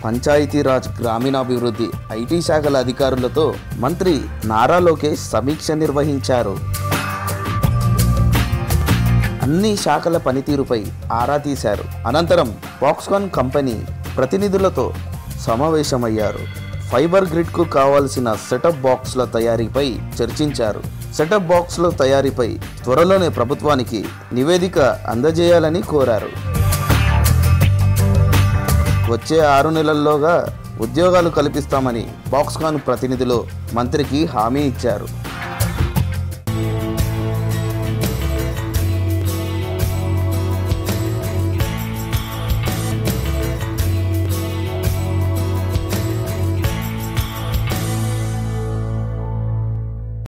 పంచాయతీరాజ్ గ్రామీణాభివృద్ధి ఐటీ శాఖల అధికారులతో మంత్రి నారా లోకేష్ సమీక్ష నిర్వహించారు అన్ని శాఖల పనితీరుపై ఆరా తీశారు అనంతరం పాక్స్కాన్ కంపెనీ ప్రతినిధులతో సమావేశమయ్యారు ఫైబర్ గ్రిడ్కు కావాల్సిన సెటప్ బాక్స్ల తయారీపై చర్చించారు సెటప్ బాక్స్ల తయారీపై త్వరలోనే ప్రభుత్వానికి నివేదిక అందజేయాలని కోరారు వచ్చే ఆరు నెలల్లోగా ఉద్యోగాలు కల్పిస్తామని బాక్స్కాన్ ప్రతినిధులు మంత్రికి హామీ ఇచ్చారు